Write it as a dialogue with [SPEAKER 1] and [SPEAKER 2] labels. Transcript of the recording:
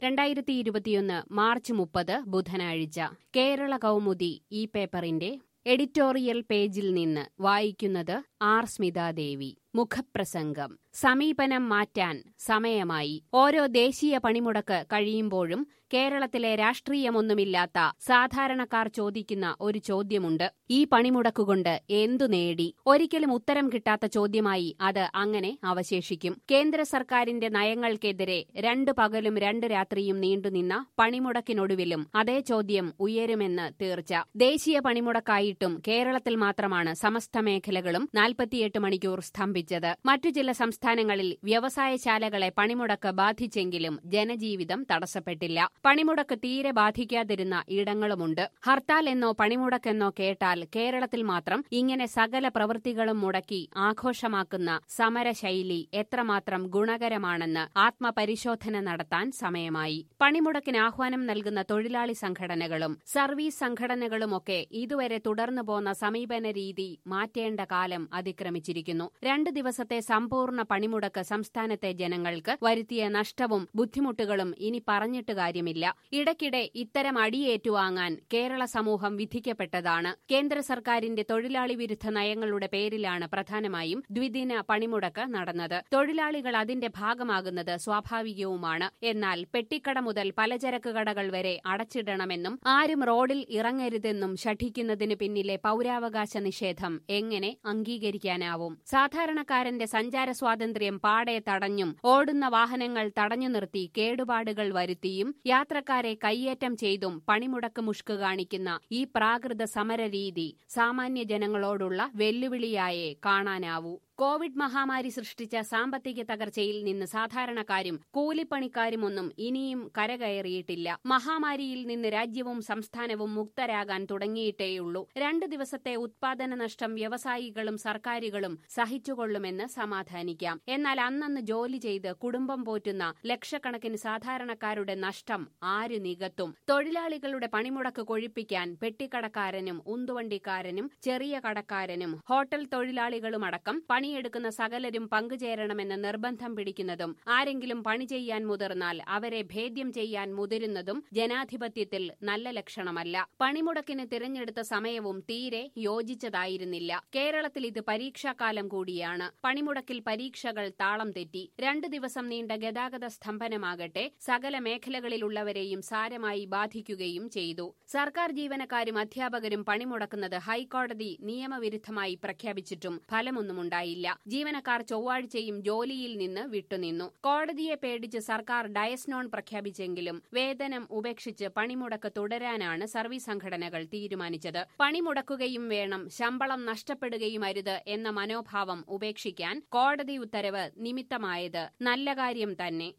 [SPEAKER 1] രണ്ടായിരത്തി ഇരുപത്തിയൊന്ന് മാർച്ച് മുപ്പത് ബുധനാഴ്ച കേരള കൗമുദി ഈ പേപ്പറിന്റെ എഡിറ്റോറിയൽ പേജിൽ നിന്ന് വായിക്കുന്നത് ആർ സ്മിതാദേവി മുഖപ്രസംഗം സമീപനം മാറ്റാൻ സമയമായി ഓരോ ദേശീയ പണിമുടക്ക് കഴിയുമ്പോഴും കേരളത്തിലെ രാഷ്ട്രീയമൊന്നുമില്ലാത്ത സാധാരണക്കാർ ചോദിക്കുന്ന ഒരു ചോദ്യമുണ്ട് ഈ പണിമുടക്കുകൊണ്ട് എന്തു നേടി ഒരിക്കലും ഉത്തരം കിട്ടാത്ത ചോദ്യമായി അത് അങ്ങനെ അവശേഷിക്കും കേന്ദ്ര സർക്കാരിന്റെ നയങ്ങൾക്കെതിരെ രണ്ടു പകലും രണ്ട് രാത്രിയും നീണ്ടുനിന്ന പണിമുടക്കിനൊടുവിലും അതേ ചോദ്യം ഉയരുമെന്ന് തീർച്ച ദേശീയ പണിമുടക്കായിട്ടും കേരളത്തിൽ മാത്രമാണ് സമസ്ത മേഖലകളും നാൽപ്പത്തിയെട്ട് മണിക്കൂർ സ്തംഭിച്ചത് മറ്റു ചില സംസ്ഥാനങ്ങളിൽ വ്യവസായശാലകളെ പണിമുടക്ക് ബാധിച്ചെങ്കിലും ജനജീവിതം തടസ്സപ്പെട്ടില്ല പണിമുടക്ക് തീരെ ബാധിക്കാതിരുന്ന ഇടങ്ങളുമുണ്ട് ഹർത്താൽ എന്നോ പണിമുടക്കെന്നോ കേട്ടാൽ കേരളത്തിൽ മാത്രം ഇങ്ങനെ സകല പ്രവൃത്തികളും മുടക്കി ആഘോഷമാക്കുന്ന സമരശൈലി എത്രമാത്രം ഗുണകരമാണെന്ന് ആത്മപരിശോധന നടത്താൻ സമയമായി പണിമുടക്കിന് ആഹ്വാനം നൽകുന്ന തൊഴിലാളി സംഘടനകളും സർവീസ് സംഘടനകളുമൊക്കെ ഇതുവരെ തുടർന്നു പോന്ന സമീപന രീതി മാറ്റേണ്ട കാലം അതിക്രമിച്ചിരിക്കുന്നു രണ്ട് ദിവസത്തെ സമ്പൂർണ്ണ പണിമുടക്ക് സംസ്ഥാനത്തെ ജനങ്ങൾക്ക് വരുത്തിയ നഷ്ടവും ബുദ്ധിമുട്ടുകളും ഇനി പറഞ്ഞിട്ട് കാര്യമില്ല ഇടയ്ക്കിടെ ഇത്തരം അടിയേറ്റുവാങ്ങാൻ കേരള സമൂഹം വിധിക്കപ്പെട്ടതാണ് കേന്ദ്ര സർക്കാരിന്റെ തൊഴിലാളി വിരുദ്ധ നയങ്ങളുടെ പേരിലാണ് പ്രധാനമായും ദ്വിദിന പണിമുടക്ക് നടന്നത് തൊഴിലാളികൾ അതിന്റെ ഭാഗമാകുന്നത് സ്വാഭാവികവുമാണ് എന്നാൽ പെട്ടിക്കട മുതൽ പലചരക്ക് കടകൾ വരെ അടച്ചിടണമെന്നും ആരും റോഡിൽ ഇറങ്ങരുതെന്നും ഷഠിക്കുന്നതിന് പിന്നിലെ പൌരാവകാശ നിഷേധം എങ്ങനെ അംഗീകരിക്കാനാവും സാധാരണക്കാരന്റെ സഞ്ചാര സ്വാതന്ത്ര്യം പാടെ തടഞ്ഞും ഓടുന്ന വാഹനങ്ങൾ തടഞ്ഞു നിർത്തി കേടുപാടുകൾ വരുത്തിയും യാത്രക്കാരെ കയ്യേറ്റം ചെയ്തും പണിമുടക്ക് മുഷ്ക് കാണിക്കുന്ന ഈ പ്രാകൃത സമരരീതി സാമാന്യ ജനങ്ങളോടുള്ള വെല്ലുവിളിയായേ കാണാനാവൂ കോവിഡ് മഹാമാരി സൃഷ്ടിച്ച സാമ്പത്തിക തകർച്ചയിൽ നിന്ന് സാധാരണക്കാരും കൂലിപ്പണിക്കാരുമൊന്നും ഇനിയും കരകയറിയിട്ടില്ല മഹാമാരിയിൽ നിന്ന് രാജ്യവും സംസ്ഥാനവും മുക്തരാകാൻ തുടങ്ങിയിട്ടേയുള്ളൂ രണ്ടു ദിവസത്തെ ഉത്പാദന നഷ്ടം വ്യവസായികളും സർക്കാരുകളും സഹിച്ചുകൊള്ളുമെന്ന് സമാധാനിക്കാം എന്നാൽ അന്നന്ന് ജോലി ചെയ്ത് കുടുംബം പോറ്റുന്ന ലക്ഷക്കണക്കിന് സാധാരണക്കാരുടെ നഷ്ടം ആര് നികത്തും തൊഴിലാളികളുടെ പണിമുടക്ക് കൊഴിപ്പിക്കാൻ പെട്ടിക്കടക്കാരനും ഉന്തുവണ്ടിക്കാരനും ചെറിയ കടക്കാരനും ഹോട്ടൽ തൊഴിലാളികളുമടക്കം പണിയെടുക്കുന്ന സകലരും പങ്കുചേരണമെന്ന് നിർബന്ധം പിടിക്കുന്നതും ആരെങ്കിലും പണി ചെയ്യാൻ മുതിർന്നാൽ അവരെ ഭേദ്യം ചെയ്യാൻ മുതിരുന്നതും ജനാധിപത്യത്തിൽ നല്ല ലക്ഷണമല്ല പണിമുടക്കിന് തിരഞ്ഞെടുത്ത സമയവും തീരെ യോജിച്ചതായിരുന്നില്ല കേരളത്തിൽ ഇത് പരീക്ഷാകാലം കൂടിയാണ് പണിമുടക്കിൽ പരീക്ഷകൾ താളം തെറ്റി രണ്ടു ദിവസം നീണ്ട ഗതാഗത സ്തംഭനമാകട്ടെ സകല മേഖലകളിലുള്ളവരെയും സാരമായി ബാധിക്കുകയും ചെയ്തു സർക്കാർ ജീവനക്കാരും അധ്യാപകരും പണിമുടക്കുന്നത് ഹൈക്കോടതി നിയമവിരുദ്ധമായി പ്രഖ്യാപിച്ചിട്ടും ഫലമൊന്നുമുണ്ടായില്ല ജീവനക്കാർ ചൊവ്വാഴ്ചയും ജോലിയിൽ നിന്ന് വിട്ടുനിന്നു കോടതിയെ പേടിച്ച് സർക്കാർ ഡയസ്നോൺ പ്രഖ്യാപിച്ചെങ്കിലും വേതനം ഉപേക്ഷിച്ച് പണിമുടക്ക് തുടരാനാണ് സർവീസ് സംഘടനകൾ തീരുമാനിച്ചത് പണിമുടക്കുകയും വേണം ശമ്പളം നഷ്ടപ്പെടുകയും അരുത് എന്ന മനോഭാവം ഉപേക്ഷിക്കാൻ കോടതി ഉത്തരവ് നിമിത്തമായത് നല്ല കാര്യം തന്നെ